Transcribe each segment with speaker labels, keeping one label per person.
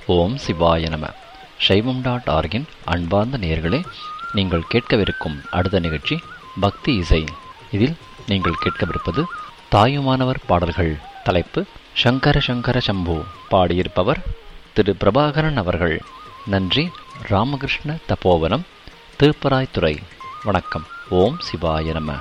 Speaker 1: ஓம் சிவாய நம சைவம் டாட் ஆர்கின் அன்பார்ந்த நேயர்களே நீங்கள் கேட்கவிருக்கும் அடுத்த நிகழ்ச்சி பக்தி இசை இதில் நீங்கள் கேட்கவிருப்பது தாயுமானவர் பாடல்கள் தலைப்பு சங்கர சங்கர சம்பு பாடியிருப்பவர் திரு பிரபாகரன் அவர்கள் நன்றி ராமகிருஷ்ண தபோவனம் திருப்பராய்த்துறை வணக்கம் ஓம் சிவாய நம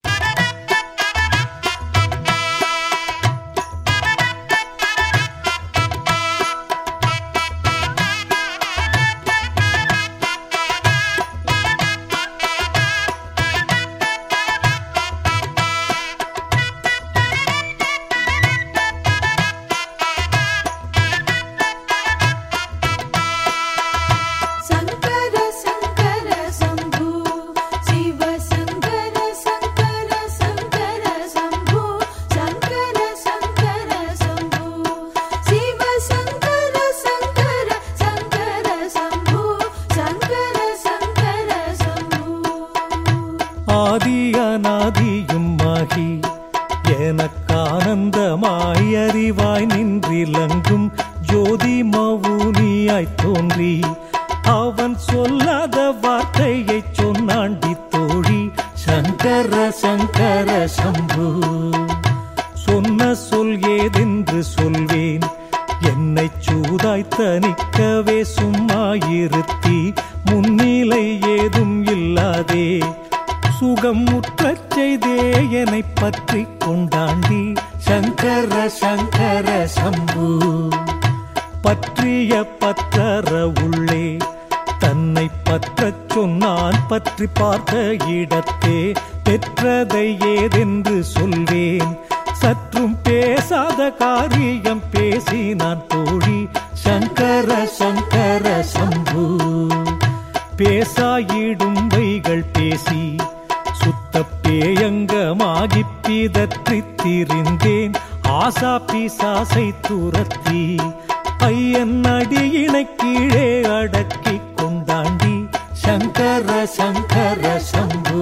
Speaker 2: சங்கர சங்கர சம்பு சிவ சங்கர சங்கர சங்கர சம்பு சங்கர சங்கர சம்பு சிவ சங்கர சங்கர சங்கர சம்பு சங்கர சங்கர சம்பு
Speaker 3: ஆதி அநாதியுமாகி எனக்கானந்தமாய் அறிவாய் நின்றிலங்கும் ஜோதி மவுனியாய் தோன்றி அவன் சொல்லாத வார்த்தையை சொன்னாண்டி தோழி சங்கர சங்கர சம்பு சொன்ன சொல் ஏதென்று சொல்வேன் என்னை சூதாய் தணிக்கவே சும்மாயிருத்தி முன்னிலை ஏதும் இல்லாதே சுகம் முற்றச் செய்தே என்னை பற்றி கொண்டாண்டி சங்கர சங்கர சம்பு பற்றிய பற்றற உள்ளே தன்னை பற்றச் சொன்னான் பற்றி பார்த்த இடத்தே பெற்றதை ஏதென்று சொல்வேன் சற்றும் பேசாத காரியம் பேசி நான் தோழி சங்கர சங்கர சம்பு பேசாயிடும் வைகள் பேசி சுத்த பேயங்கமாகி பிதற்றி திரிந்தேன் ஆசா பிசாசை துரத்தி ஐயன் அடியினை கீழே அடக்கி கொண்டாண்டி சங்கர சங்கர சம்பு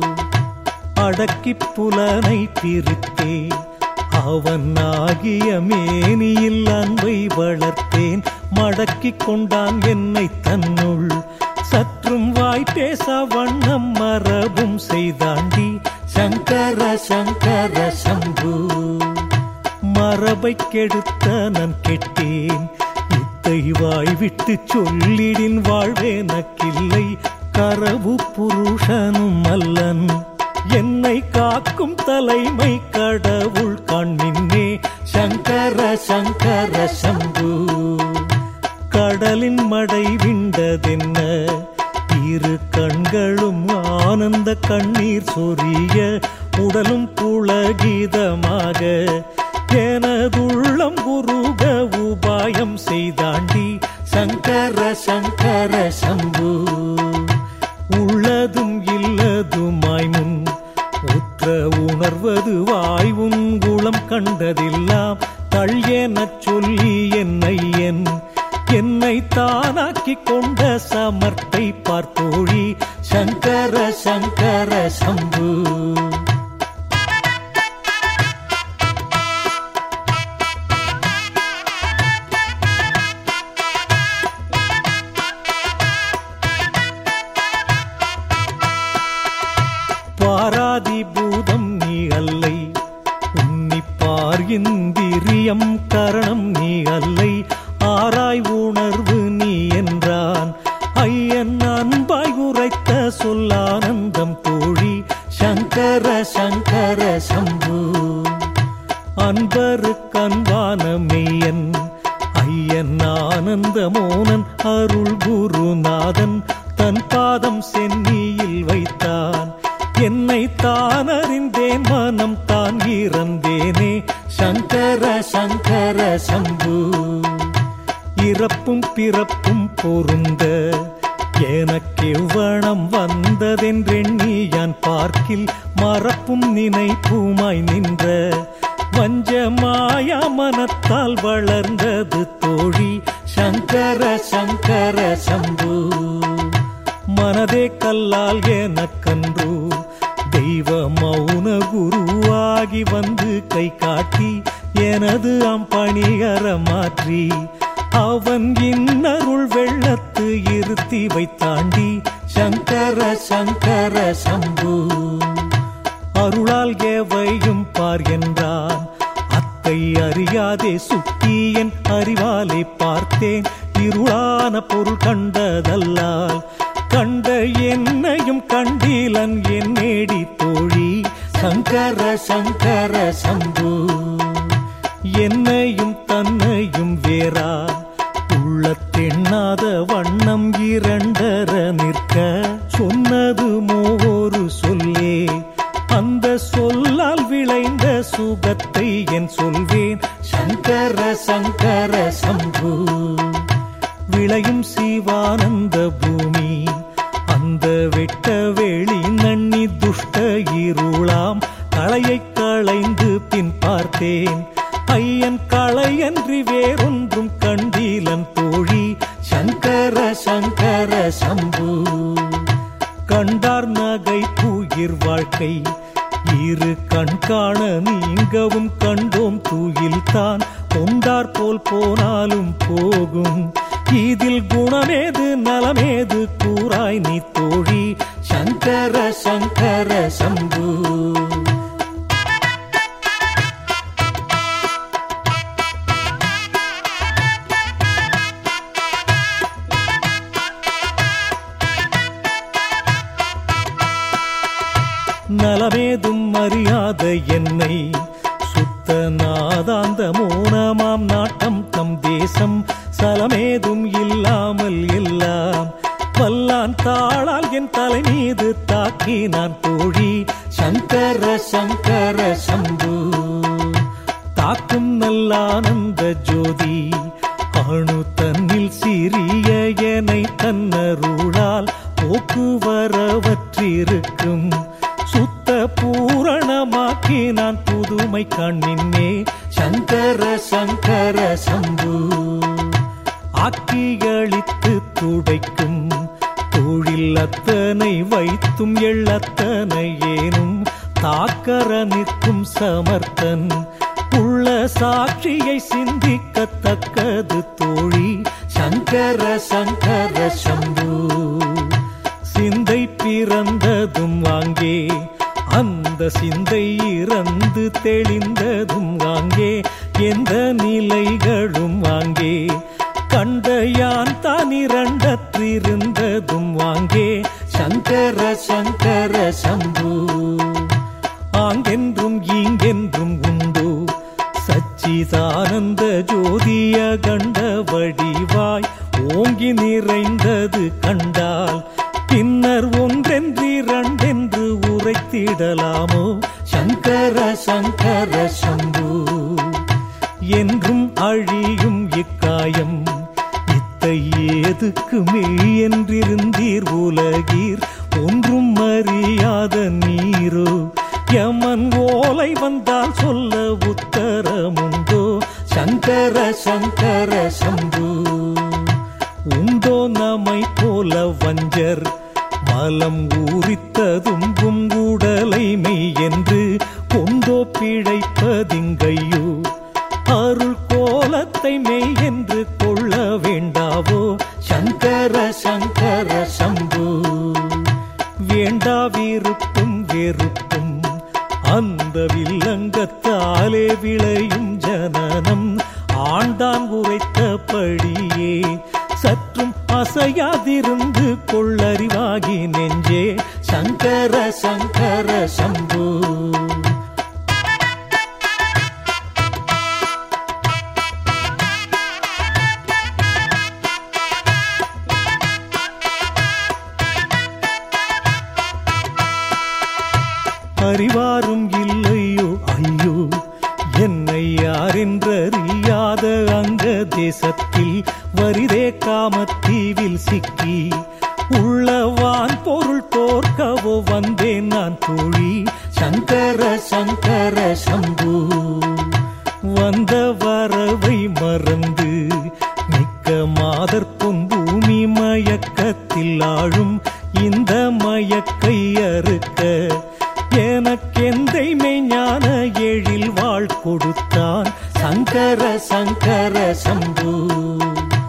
Speaker 3: அடக்கி புலனை பிரித்தே அவன் ஆகிய மேனியில் அன்பை வளர்த்தேன் மடக்கிக் கொண்டான் என்னை தன்னுள் சற்றும் வாய் பேச வண்ணம் மரபும் செய்தாண்டி சங்கர சங்கர சம்பு மரபை கெடுத்த நான் கெட்டேன் இத்தை வாய் விட்டு சொல்லிடின் வாழ்வேனக்கில்லை கரவு புருஷனும் அல்லன் என்னை காக்கும் தலைமை கடவுள் காண்மின்னே சங்கர சங்கர சம்பு கடலின் மடை விண்டதென்ன இரு கண்களும் ஆனந்த கண்ணீர் சொரிய உடலும் புலகீதமாக எனதுள்ளம் குருக உபாயம் செய்தாண்டி சங்கர சங்கர சம்பு உள்ளதும் இல்லதுமாய் முன் உற்ற உணர்வது வாய் உங்குளம் கண்டதெல்லாம் தள்ளியனச் சொல்லி என்னை என் என்னை தானாக்கிக் கொண்ட சமர்த்தை பார்த்தோழி சங்கர சங்கர சம்பு பாராதி பூதம் நீ அல்லை உன்னிப்பார் இந்திரியம் கரணம் நீ அல்லை ஆராய் உணர்வு நீ என்றான் ஐயன் அன்பாய் உரைத்த சொல்லானந்தம் தோழி சங்கர சங்கர சம்பு அன்பருக்கு அன்பான மெய்யன் ஐயன் ஆனந்த மோனன் அருள் குருநாதன் தன் பாதம் சென்னியில் வைத்தான் என்னை தான் அறிந்தேன் மனம் தான் இறந்தேனே சங்கர சங்கர சம்பு இறப்பும் பிறப்பும் பொருந்த எனக்கெவ்வனம் வந்ததென்றெண்ணி யான் பார்க்கில் மறப்பும் நினைப்புமாய் நின்ற வஞ்ச மாயா மனத்தால் வளர்ந்தது தோழி சங்கர சங்கர சம்பு மனதே கல்லால் எனக்கன்று தெய்வ மௌன குருவாகி வந்து கை காட்டி எனது அம்பணிகர மாற்றி அவன் இன்னருள் வெள்ளத்து இருத்தி வைத்தாண்டி சங்கர சங்கர சம்பு அருளால் எவையும் பார் என்றான் அத்தை அறியாதே சுட்டி என் அறிவாலே பார்த்தேன் இருளான பொருள் கண்டதல்லால் கண்ட என்னையும் கண்டீலன் என் நேடி தோழி சங்கர சங்கர சம்பு என்னையும் தன்னையும் வேறா உள்ள தெண்ணாத வண்ணம் இரண்டர நிற்க சொன்னது மோரு சொல்லே அந்த சொல்லால் விளைந்த சுகத்தை என் சொல்வேன் சங்கர சங்கர சம்பு விளையும் சிவானந்த பூமி அந்த வெட்ட வெளி நன்னி துஷ்ட இருளாம் களையை களைந்து பின் பார்த்தேன் ஐயன் களையன்றி வேறொன்றும் கண்டீலன் தோழி சங்கர சங்கர சம்பு கண்டார் நகை தூயிர் வாழ்க்கை இரு கண் காண நீங்கவும் கண்டோம் தூயில் தான் கொண்டார் போல் போனாலும் போகும் இதில் குணமேது நலமேது கூறாய் நீ தோழி சங்கர சங்கர சம்பு நலமேதும் அறியாத என்னை சுத்த நாதாந்த மோனமாம் நாட்டம் தம் தேசம் சலமேதும் இல்லாமல் எல்லாம் வல்லான் தாளால் என் தலை மீது தாக்கி நான் தோழி சங்கர சங்கர சம்பு தாக்கும் நல்லானந்த ஜோதி அணு தன்னில் சிறிய எனை தன்னருளால் போக்குவரவற்றிருக்கும் சுத்த பூரணமாக்கி நான் புதுமை கண்ணின்னே சங்கர சங்கர சம்பு ஆக்கியளித்து துடைக்கும் தொழில் அத்தனை வைத்தும் எள்ளத்தனை ஏனும் தாக்கர நிற்கும் சமர்த்தன் உள்ள சாட்சியை சிந்திக்கத்தக்கது தோழி சங்கர சங்கர சம்பு சிந்தை பிறந்ததும் அங்கே அந்த சிந்தை இறந்து தெளிந்ததும் அங்கே எந்த நிலைகளும் அங்கே கண்ட யான் தான் இரண்டற்றிருந்ததும் அங்கே சங்கர சங்கர சம்பு ஆங்கென்றும் ஈங்கென்றும் உண்டோ சச்சிதானந்த ஜோதிய கண்ட வடிவாய் ஓங்கி நிறைந்தது கண்டால் பின்னர் ஒன்றென்றிரண்டென்று உரைத்திடலாமோ சங்கர சங்கர சம்பு என்றும் அழியும் இக்காயம் இத்தை ஏதுக்கு மெய் என்றிருந்தீர் உலகீர் ஒன்றும் அறியாத நீரோ யமன் ஓலை வந்தால் சொல்ல உத்தரமுண்டோ சங்கர சங்கர சம்பு உண்டோ நம்மை போல வஞ்சர் மலம் ஊறித்ததும் உடலை மெய் என்று கொண்டோ பிழைப்பதிங்கையோ அருள் கோலத்தை மெய் என்று கொள்ள வேண்டாவோ சங்கர சங்கர சம்பு வேண்டா விருப்பும் வெறுப்பும் அந்த வில்லங்கத்தாலே விளையும் ஜனனம் ஆண்டான் உரைத்தபடியே சற்றும் அசையாதிருந்து கொள்ளறிவாகி நெஞ்சே சங்கர சங்கர சம்பு அறிவாரும் இல்லையோ ஐயோ என்னை யாரென்றறியாத அங்க தேசத்தில் வரிதே காமத்தீவில் சிக்கி உள்ளவான் பொருள் தோற்கவோ வந்தேன் நான் தோழி சங்கர சங்கர சம்பு வந்த வரவை மறந்து மிக்க மாதர் பொன் பூமி மயக்கத்தில் ஆழும் இந்த மயக்கை அறுக்க எனக்கெந்தை மெய்ஞான எழில் வாழ் கொடுத்தான் சங்கர சங்கர சம்பு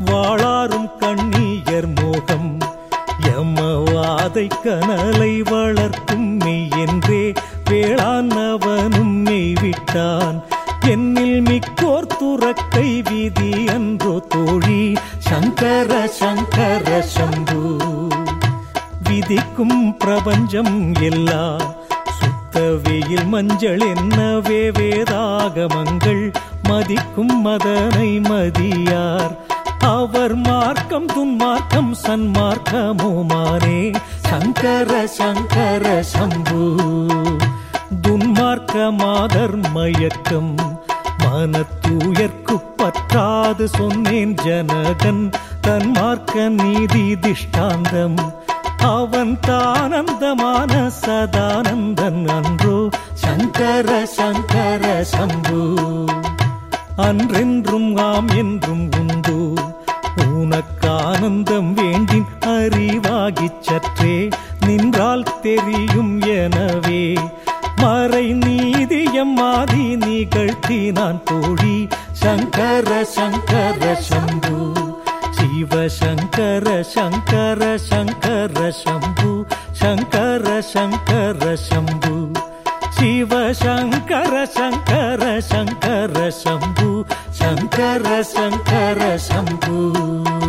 Speaker 3: வாளாரும் கண்ணீயர் மோகம் யமவாதை கனலை வளர்க்கும் மெய் என்றே வேளாண் அவனும் மெய்விட்டான் என்னில் மிக்கோர் துறக்கை விதி அன்றோ தோழி சங்கர சங்கர சம்பு விதிக்கும் பிரபஞ்சம் எல்லாம் சுத்த வெயில் மஞ்சள் என்னவே வேதாகமங்கள் மதிக்கும் மதனை மதியார் அவர் மார்க்கம் துன்மார்க்கம் சன்மார்க்கமோமானே சங்கர சங்கர சம்பு துன்மார்க்க மாதர் மயக்கம் மனத்தூயர்க்கு பற்றாது சொன்னேன் ஜனகன் தன்மார்க்க நீதி திஷ்டாந்தம் அவன் தானந்தமான சதானந்தன் அன்றோ சங்கர சங்கர சம்பு அன்றென்றும் ஆம் என்றும் உண்டு உனக்கானந்தம் வேண்டின் அறிவாகிச் சற்றே நின்றால் தெரியும் எனவே மறை நீதியம் ஆதி நிகழ்த்தினான் தோழி சங்கர சங்கர சம்பு சிவ சங்கர சங்கர சங்கர சம்பு சங்கர சங்கர சம்பு சிவ சங்கர சங்கர சங்கர சம்பு சங்கர சங்கர சம்பு